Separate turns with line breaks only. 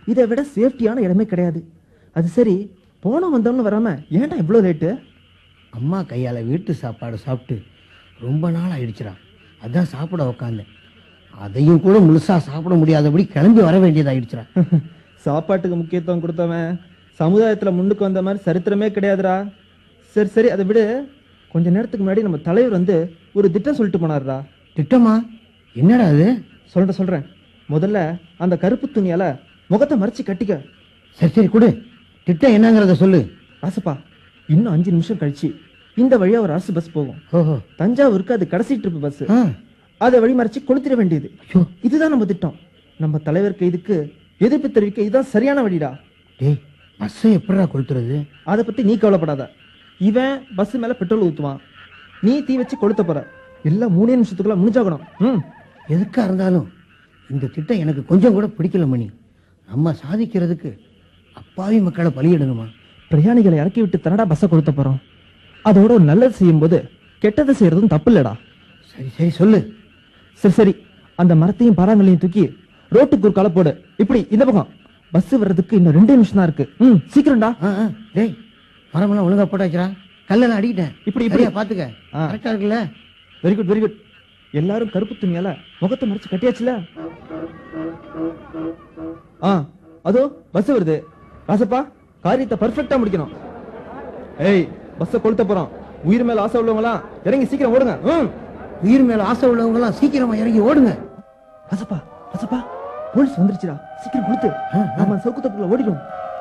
இதை விட சேஃப்டியான இடமே கிடையாது அது சரி போன வந்தோம்னு வராம ஏன்டா இவ்வளோ லேட்டு
அம்மா கையால் வீட்டு சாப்பாடு சாப்பிட்டு ரொம்ப நாள் ஆயிடுச்சுடா அதான் சாப்பிட உக்காந்தேன் அதையும் கூட முழுசா சாப்பிட முடியாதபடி கிளம்பி வர வேண்டியதாயிடுச்சுடா
சாப்பாட்டுக்கு முக்கியத்துவம் கொடுத்தவன் சமுதாயத்துல முன்னுக்கு வந்த மாதிரி சரித்திரமே கிடையாதுடா சரி சரி அதை விடு கொஞ்ச நேரத்துக்கு முன்னாடி நம்ம தலைவர் வந்து ஒரு திட்டம் சொல்லிட்டு போனாருடா
திட்டமா என்னடா அது
சொல்றேன் சொல்றேன் முதல்ல அந்த கருப்பு துணியால முகத்தை மறைச்சு கட்டிக்க
சரி சரி கொடு திட்டம் என்னங்கிறத சொல்லு
ராசப்பா இன்னும் அஞ்சு நிமிஷம் கழிச்சு இந்த வழியா ஒரு அரசு பஸ் போகும்
ஓஹோ
தஞ்சாவூருக்கு அது கடைசி ட்ரிப் பஸ்
ஆ
அதை வழி மறைச்சு கொளுத்திட வேண்டியது
ஐயோ
இதுதான் நம்ம திட்டம் நம்ம தலைவர் கைதுக்கு எதிர்ப்பு தெரிவிக்க இதுதான் சரியான வழிடா
டேய் பஸ்ஸை எப்படிடா கொளுத்துறது
அதை பத்தி நீ கவலைப்படாத இவன் பஸ் மேல பெட்ரோல் ஊத்துவான் நீ தீ வச்சு கொளுத்த போற எல்லாம் மூணே நிமிஷத்துக்குள்ள முடிஞ்சாகணும் ம்
எதுக்கா இருந்தாலும் இந்த திட்டம் எனக்கு கொஞ்சம் கூட பிடிக்கல மணி நம்ம சாதிக்கிறதுக்கு அப்பாவி மக்களை பலியிடணுமா
பிரயாணிகளை இறக்கி விட்டு தனடா பஸ்ஸை கொளுத்த போறோம் அதோட ஒரு நல்லது செய்யும்போது கெட்டதை செய்யறதும் தப்பு இல்லடா
சரி சரி சொல்லு
சரி சரி அந்த மரத்தையும் பாறாங்களையும் தூக்கி ரோட்டுக்கு ஒரு களை போடு இப்படி இந்த பக்கம் பஸ் வர்றதுக்கு இன்னும் ரெண்டு நிமிஷம் தான் இருக்கு ம் சீக்கிரம்டா
ஆ ஆ டேய் மரமெல்லாம் ஒழுங்கா போட்டாச்சுடா கல்லெல்லாம் அடிக்கிட்டேன்
இப்படி, இப்படி.
சரியா பாத்துக்க
ஆ.
கரெக்டா இருக்குல்ல
வெரி குட் வெரி குட் எல்லாரும் கருப்பு துணியால முகத்தை மறைச்சு கட்டியாச்சுல ஆ அதோ பஸ் வருது ராசப்பா காரியத்தை பர்ஃபெக்ட்டா முடிக்கணும் ஏய் பஸ்ஸை கொளுத்த போறோம் உயிர் மேல ஆசை உள்ளவங்களாம் இறங்கி சீக்கிரம் ஓடுங்க ம்
உயிர் மேல ஆசை உள்ளவங்க எல்லாம் சீக்கிரமா இறங்கி ஓடுங்க
ராசப்பா ராசப்பா போலீஸ் வந்துருச்சுடா சீக்கிரம் கொடுத்து நாம சவுக்கு தப்புக்குள்ள ஓடிடும்